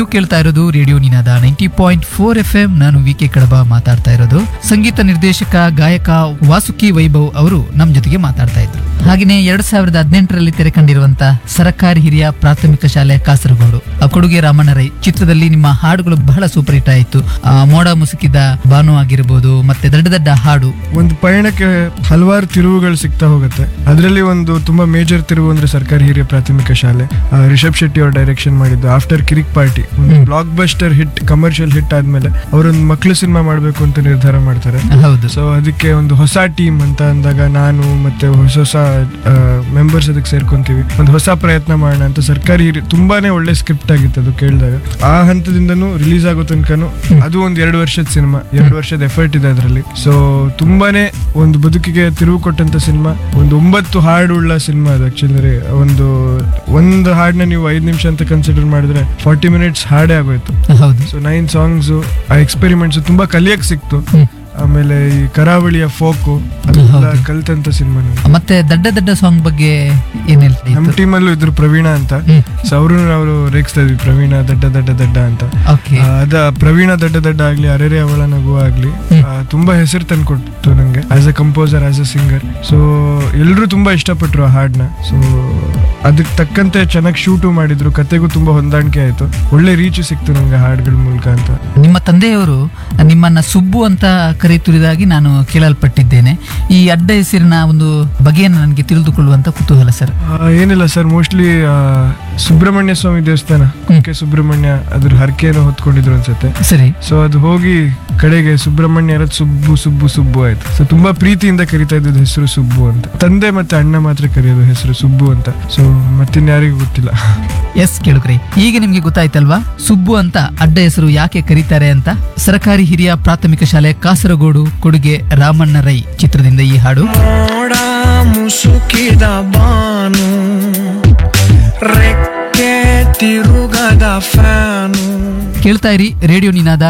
ನೀವು ಕೇಳ್ತಾ ಇರೋದು radio Ninaada ninety point four F M ನಾನು ವಿ ಕೆ ಕಡಬ ಮಾತಾಡ್ತಾ ಇರೋದು ಸಂಗೀತ ನಿರ್ದೇಶಕ ಗಾಯಕ ವಾಸುಕಿ ವೈಭವ್ ಅವರು ನಮ್ ಜೊತೆಗೆ ಮಾತಾಡ್ತಾ ಇದ್ರು ಹಾಗೆಯೇ ಎರಡ್ ಸಾವಿರದ ಹದಿನೆಂಟರಲ್ಲಿ ತೆರೆ ಕಂಡಿರುವಂತ ಸರಕಾರಿ ಹಿರಿಯ ಪ್ರಾಥಮಿಕ ಶಾಲೆ ಕಾಸರಗೋಡು ಆ ಕೊಡುಗೆ ರಾಮಣ್ಣ ರೈ ಚಿತ್ರದಲ್ಲಿ ನಿಮ್ಮ ಹಾಡುಗಳು ಬಹಳ ಸೂಪರ್ ಹಿಟ್ ಆಯಿತು ಆ, ಮೋಡ ಮುಸುಕಿದ ಬಾನು ಆಗಿರ್ಬೋದು ಮತ್ತೆ ದೊಡ್ಡ ದೊಡ್ಡ ಹಾಡು ಒಂದು ಪಯಣಕ್ಕೆ ಹಲವಾರು ತಿರುವುಗಳು ಸಿಗ್ತಾ ಹೋಗುತ್ತೆ ಅದರಲ್ಲಿ ಒಂದು ತುಂಬಾ ಮೇಜರ್ ತಿರುವು ಅಂದ್ರೆ ಸರ್ಕಾರಿ ಹಿರಿಯ ಪ್ರಾಥಮಿಕ ಶಾಲೆ ಆ, ರಿಷಬ್ ಶೆಟ್ಟಿ ಅವ್ರ ಡೈರೆಕ್ಷನ್ ಮಾಡಿದ್ದು ಆಫ್ಟರ್ ಕಿರಿಕ್ ಪಾರ್ಟಿ ಒಂದು blockbuster hit commercial hit ಆದ್ಮೇಲೆ ಅವರೊಂದು ಮಕ್ಕಳು ಸಿನಿಮಾ ಮಾಡಬೇಕು ಅಂತ ನಿರ್ಧಾರ ಮಾಡ್ತಾರೆ ಹೌದು ಸೊ ಅದಕ್ಕೆ ಒಂದು ಹೊಸ ಟೀಮ್ ಅಂತ ಅಂದಾಗ ನಾನು ಮತ್ತೆ ಹೊಸ ಹೊಸ ಮೆಂಬರ್ಸ್ ಅದಕ್ಕೆ ಸೇರ್ಕೊಂತೀವಿ ಒಂದು ಹೊಸ ಪ್ರಯತ್ನ ಮಾಡೋಣ ಅಂತ ಸರ್ಕಾರಿ ಹಿರಿ- ತುಂಬಾನೇ ಒಳ್ಳೆ ಸ್ಕ್ರಿಪ್ಟ್ ಆಗಿತ್ತು ಅದು ಕೇಳಿದಾಗ ಆ ಹಂತದಿಂದನೂ ರಿಲೀಸ್ ಆಗೋ ತನಕನು ಅದು ಒಂದು ಎರಡು ವರ್ಷದ ಸಿನಿಮಾ ಎರಡು ವರ್ಷದ ಎಫರ್ಟ್ ಇದೆ ಅದರಲ್ಲಿ ಸೊ ತುಂಬಾನೇ ಒಂದು ಬದುಕಿಗೆ ತಿರುವು ಕೊಟ್ಟಂತ ಸಿನಿಮಾ ಒಂದು ಒಂಬತ್ತು ಹಾಡುಳ್ಳ ಸಿನಿಮಾ ಅದು ಆಕ್ಚುಲಿ ಒಂದು ಒಂದು ಹಾಡನ್ನ ನೀವು ಐದು ನಿಮಿಷ ಅಂತ ಕನ್ಸಿಡರ್ ಮಾಡಿದ್ರೆ ಫಾರ್ಟಿ ಮಿನಿಟ್ಸ್ ಹಾಡೇ ಆಗೋಯ್ತು ಹೌದು ಸೊ ನೈನ್ ಸಾಂಗ್ಸ್ ಆ ಎಕ್ಸ್ಪೆರಿಮೆಂಟ್ಸ್ ತುಂಬಾ ಕಲಿಯಕ್ ಸಿಕ್ತು ಹ್ಮ್. ಆಮೇಲೆ ಈ ಕರಾವಳಿಯ ಫೋಕು ಅದೆಲ್ಲ ಹೌದು. ಕಲ್ತಂತ ಸಿನಿಮಾ ಮತ್ತೆ ದಡ್ಡ ದಡ್ಡ ಸಾಂಗ್ ಬಗ್ಗೆ ಏನ್ ನಮ್ಮ ಹೇಳ್ತಾ ಟೀಮಲ್ಲೂ ಇದ್ರು ಪ್ರವೀಣ ಅಂತ ಹ್ಮ್. ಸೊ ಅವರು ನಾವು ರೇಗಿಸ್ತಾ ಇದ್ವಿ ಪ್ರವೀಣ ದಡ್ಡ ದಡ್ಡ ದಡ್ಡ ಅಂತ ಓಕೆ ಆ, ಅದ ಪ್ರವೀಣ ದಡ್ಡ ದಡ್ಡ ಆಗ್ಲಿ ಅರೆರೆ ಅವಳ ನಗು ಆಗ್ಲಿ ಹ್ಮ್. ಆ, ತುಂಬಾ ಹೆಸರು ತಂದ್ಕೊಡ್ತು ನಂಗೆ as a composer as a singer so ಎಲ್ಲರೂ ತುಂಬಾ ಇಷ್ಟಪಟ್ರು ಆ ಹಾಡ್ನ ಸೊ ಅದಕ್ಕೆ ತಕ್ಕಂತೆ ಚೆನ್ನಾಗಿ ಶೂಟು ಮಾಡಿದ್ರು ಕತೆಗೂ ತುಂಬಾ ಹೊಂದಾಣಿಕೆ ಆಯ್ತು ಒಳ್ಳೆ ರೀಚ್ ಸಿಕ್ತು ನಂಗೆ ಹಾಡ್ಗಳ ಮೂಲಕ ಅಂತ ನಿಮ್ಮ ತಂದೆಯವರು ನಿಮ್ಮನ್ನ ಸುಬ್ಬು ಅಂತ ಕರೆಯುತ್ತಿರುವುದಾಗಿ ನಾನು ಕೇಳಲ್ಪಟ್ಟಿದ್ದೇನೆ ಈ ಅಡ್ಡ ಹೆಸರಿನ ಒಂದು ಬಗೆಯನ್ನು ನನಗೆ ತಿಳಿದುಕೊಳ್ಳುವಂತ ಕುತೂಹಲ ಸರ್ ಆ, ಏನಿಲ್ಲ ಸರ್ ಮೋಸ್ಟ್ಲಿ ಸುಬ್ರಹ್ಮಣ್ಯ ಸ್ವಾಮಿ ದೇವಸ್ಥಾನ ಹ್ಮ್. ಕೆ ಸುಬ್ರಹ್ಮಣ್ಯ ಅದ್ರ ಹರಕೆಯನ್ನು ಹೊತ್ಕೊಂಡಿದ್ರು ಅನ್ಸುತ್ತೆ ಸರಿ ಸೊ ಅದು ಹೋಗಿ ಕಡೆಗೆ ಸುಬ್ರಹ್ಮಣ್ಯ ಇರೋದು ಸುಬ್ಬು ಸುಬ್ಬು ಸುಬ್ಬು ಆಯ್ತು ಸೊ ತುಂಬಾ ಪ್ರೀತಿಯಿಂದ ಕರಿತಾ ಇದ್ದದ್ದು ಹೆಸರು ಸುಬ್ಬು ಅಂತ ತಂದೆ ಮತ್ತೆ ಅಣ್ಣ ಮಾತ್ರ ಕರೆಯೋದು ಹೆಸರು ಸುಬ್ಬು ಅಂತ ಸೊ ಮತ್ತಿನ್ಯಾರಿಗೂ ಗೊತ್ತಿಲ್ಲ ಎಸ್ ಕೇಳುಕ್ರಿ ಈಗ ನಿಮ್ಗೆ ಗೊತ್ತಾಯ್ತಲ್ವಾ ಸುಬ್ಬು ಅಂತ ಅಡ್ಡ ಹೆಸರು ಯಾಕೆ ಕರೀತಾರೆ ಅಂತ ಸರ್ಕಾರಿ ಹಿರಿಯ ಪ್ರಾಥಮಿಕ ಶಾಲೆ ಕಾಸರಗೋಡು ಕೊಡುಗೆ ರಾಮಣ್ಣ ರೈ ಚಿತ್ರದಿಂದ ಈ ಹಾಡು ಮೋಡ ಮುಸುಕಿದ ಬಾನು ರೆಕ್ಕೆ ತಿರುಗದ ಫ್ಯಾನು ಕೇಳ್ತಾ ಇರಿ ರೇಡಿಯೋ ನಿನಾದ